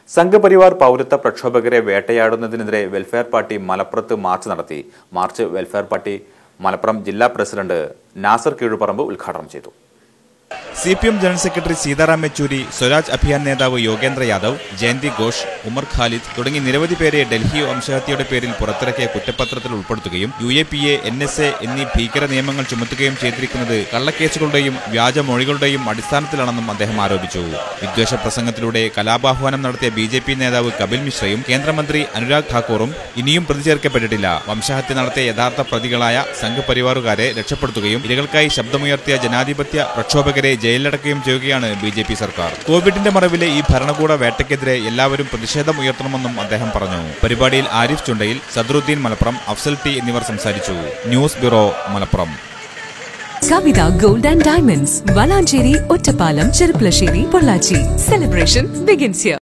സംഘപരിവാർ പൗരത്വ പ്രക്ഷോഭകരെ വേട്ടയാടുന്നതിനെതിരെ വെൽഫെയർ പാർട്ടി മലപ്പുറത്ത് മാർച്ച് നടത്തി മാർച്ച് വെൽഫെയർ പാർട്ടി മലപ്പുറം ജില്ലാ പ്രസിഡന്റ് നാസർ കീഴുപറമ്പ് ഉദ്ഘാടനം ചെയ്തു C P M general secretary Sitaram Yechury Swaraj Abhiyan നേതാവ് യോഗേന്ദ്ര യാദവ് ജയന്തി ഘോഷ് ഉമർ ഖാലിദ് തുടങ്ങി നിരവധി പേരെ ഡൽഹി വംശഹത്യയുടെ പേരിൽ പുറത്തിറക്കിയ കുറ്റപത്രത്തിൽ ഉൾപ്പെടുത്തുകയും U A P A N S A എന്നീ ഭീകര നിയമങ്ങൾ ചുമത്തുകയും ചെയ്തിരിക്കുന്നത് കള്ളക്കേസുകളുടെയും വ്യാജമൊഴികളുടെയും അടിസ്ഥാനത്തിലാണെന്നും അദ്ദേഹം ആരോപിച്ചു വിദ്വേഷ പ്രസംഗത്തിലൂടെ കലാപാഹ്വാനം നടത്തിയ ബി ജെ പി നേതാവ് കപിൽ മിശ്രയും കേന്ദ്രമന്ത്രി അനുരാഗ് ഠാക്കൂറും ഇനിയും പ്രതി ചേർക്കപ്പെട്ടിട്ടില്ല വംശഹത്യ നടത്തിയ യഥാർത്ഥ പ്രതികളായ സംഘപരിവാറുകാരെ രക്ഷപ്പെടുത്തുകയും ഇരകൾക്കായി ശബ്ദമുയർത്തിയ ജനാധിപത്യ പ്രക്ഷോഭകരെ ജയിലിലടക്കുകയും ചെയ്യുകയാണ് ബി ജെ പി സർക്കാർ കോവിഡിന്റെ മറവിലെ ഈ ഭരണകൂട വേട്ടയ്ക്കെതിരെ എല്ലാവരും പ്രതിഷേധം ഉയർത്തണമെന്നും അദ്ദേഹം പറഞ്ഞു പരിപാടിയിൽ ആരിഫ് ചുണ്ടയിൽ സദറുദ്ദീൻ മലപ്പുറം അഫ്സൽ ടി എന്നിവർ സംസാരിച്ചു news bureau Malappuram Kavitha gold and diamonds Valanchery Ottapalam Cherpulassery Pollachi celebration begins here